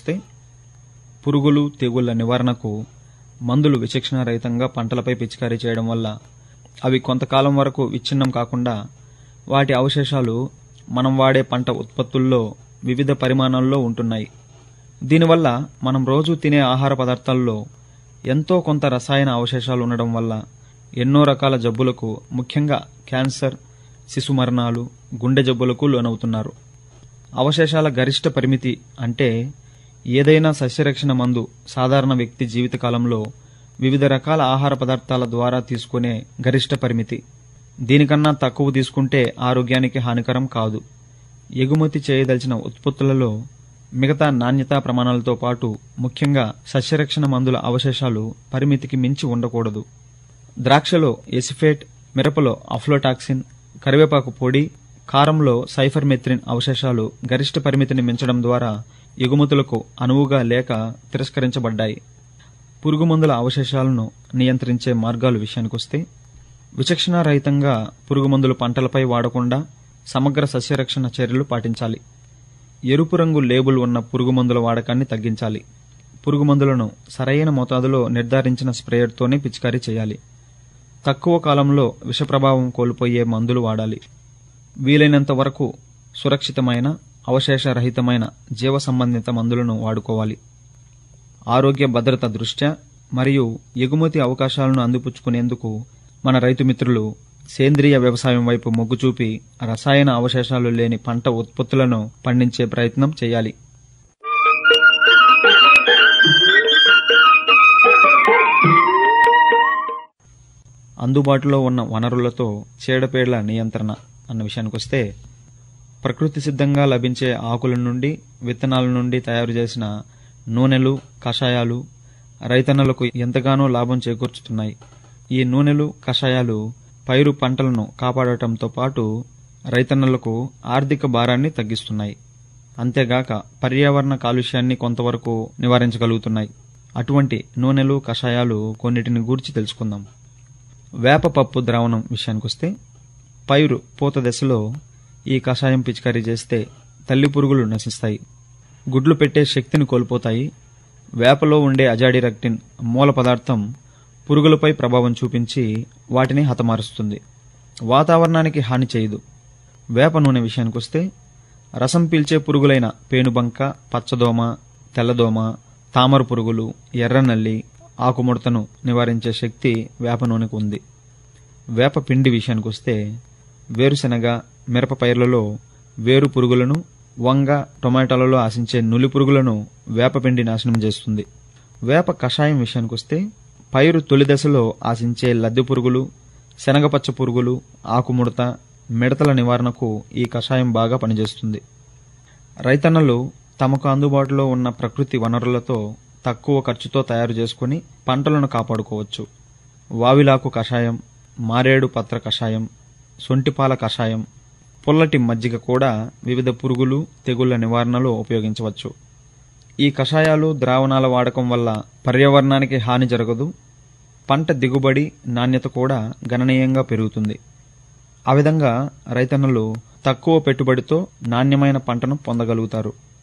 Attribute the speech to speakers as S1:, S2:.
S1: విషయానికొస్తే పురుగులు తెగుళ్ల నివారణకు మందులు విచక్షణ రహితంగా పంటలపై పిచికారీ చేయడం వల్ల అవి కొంతకాలం వరకు విచ్ఛిన్నం కాకుండా వాటి అవశేషాలు మనం వాడే పంట ఉత్పత్తుల్లో వివిధ పరిమాణాల్లో ఉంటున్నాయి దీనివల్ల మనం రోజు తినే ఆహార పదార్థాల్లో ఎంతో కొంత రసాయన అవశేషాలు ఉండడం వల్ల ఎన్నో రకాల జబ్బులకు ముఖ్యంగా క్యాన్సర్ శిశు మరణాలు గుండె జబ్బులకు లోనవుతున్నారు అవశేషాల గరిష్ట పరిమితి అంటే ఏదైనా సస్యరక్షణ మందు సాధారణ వ్యక్తి జీవితకాలంలో వివిధ రకాల ఆహార పదార్థాల ద్వారా తీసుకునే గరిష్ట పరిమితి దీనికన్నా తక్కువ తీసుకుంటే ఆరోగ్యానికి హానికరం కాదు ఎగుమతి చేయదలిచిన ఉత్పత్తులలో మిగతా నాణ్యతా ప్రమాణాలతో పాటు ముఖ్యంగా సస్యరక్షణ మందుల అవశేషాలు పరిమితికి మించి ఉండకూడదు ద్రాక్షలో ఎసిఫేట్ మిరపలో అఫ్లోటాక్సిన్ కరివేపాకు పొడి కారంలో సైఫర్మెత్రిన్ అవశేషాలు గరిష్ట పరిమితిని మించడం ద్వారా ఎగుమతులకు అనువుగా లేక తిరస్కరించబడ్డాయి పురుగుమందుల అవశేషాలను నియంత్రించే మార్గాలు విషయానికొస్తే విచక్షణారహితంగా పురుగుమందులు పంటలపై వాడకుండా సమగ్ర సస్యరక్షణ చర్యలు పాటించాలి ఎరుపు రంగు లేబుల్ ఉన్న పురుగుమందుల వాడకాన్ని తగ్గించాలి పురుగుమందులను సరైన మోతాదులో నిర్ధారించిన స్ప్రేయర్తోనే పిచికారీ చేయాలి తక్కువ కాలంలో విషప్రభావం కోల్పోయే మందులు వాడాలి వీలైనంత వరకు సురక్షితమైన అవశేషరహితమైన జీవ సంబంధిత మందులను వాడుకోవాలి ఆరోగ్య భద్రత దృష్ట్యా మరియు ఎగుమతి అవకాశాలను అందిపుచ్చుకునేందుకు మన రైతు మిత్రులు సేంద్రియ వ్యవసాయం వైపు మొగ్గు చూపి రసాయన అవశేషాలు లేని పంట ఉత్పత్తులను పండించే ప్రయత్నం చేయాలి అందుబాటులో ఉన్న వనరులతో చీడపీడల నియంత్రణ అన్న విషయానికొస్తే ప్రకృతి సిద్ధంగా లభించే ఆకుల నుండి విత్తనాల నుండి తయారు చేసిన నూనెలు కషాయాలు రైతన్నలకు ఎంతగానో లాభం చేకూర్చుతున్నాయి ఈ నూనెలు కషాయాలు పైరు పంటలను కాపాడటంతో పాటు రైతన్నలకు ఆర్థిక భారాన్ని తగ్గిస్తున్నాయి అంతేగాక పర్యావరణ కాలుష్యాన్ని కొంతవరకు నివారించగలుగుతున్నాయి అటువంటి నూనెలు కషాయాలు కొన్నిటిని గూర్చి తెలుసుకుందాం వేప పప్పు ద్రావణం విషయానికొస్తే పైరు పూత దశలో ఈ కషాయం పిచికారీ చేస్తే తల్లి పురుగులు నశిస్తాయి గుడ్లు పెట్టే శక్తిని కోల్పోతాయి వేపలో ఉండే అజాడిరక్టిన్ మూల పదార్థం పురుగులపై ప్రభావం చూపించి వాటిని హతమారుస్తుంది వాతావరణానికి హాని చేయదు వేప నూనె విషయానికొస్తే రసం పీల్చే పురుగులైన పేనుబంక పచ్చదోమ తెల్లదోమ తామర పురుగులు ఎర్రనల్లి ఆకుముడతను నివారించే శక్తి వేప నూనెకు ఉంది వేప పిండి విషయానికొస్తే వేరుశెనగ మిరప పైర్లలో వేరు పురుగులను వంగ టొమాటోలలో ఆశించే నులి పురుగులను వేపపిండి నాశనం చేస్తుంది వేప కషాయం విషయానికొస్తే పైరు తొలి దశలో ఆశించే లద్దె పురుగులు శనగపచ్చ పురుగులు ఆకుముడత మిడతల నివారణకు ఈ కషాయం బాగా పనిచేస్తుంది రైతన్నలు తమకు అందుబాటులో ఉన్న ప్రకృతి వనరులతో తక్కువ ఖర్చుతో తయారు చేసుకుని పంటలను కాపాడుకోవచ్చు వావిలాకు కషాయం మారేడు పత్ర కషాయం సొంటిపాల కషాయం పుల్లటి మజ్జిగ కూడా వివిధ పురుగులు తెగుళ్ల నివారణలో ఉపయోగించవచ్చు ఈ కషాయాలు ద్రావణాల వాడకం వల్ల పర్యావరణానికి హాని జరగదు పంట దిగుబడి నాణ్యత కూడా గణనీయంగా పెరుగుతుంది ఆ విధంగా రైతన్నలు తక్కువ పెట్టుబడితో నాణ్యమైన పంటను పొందగలుగుతారు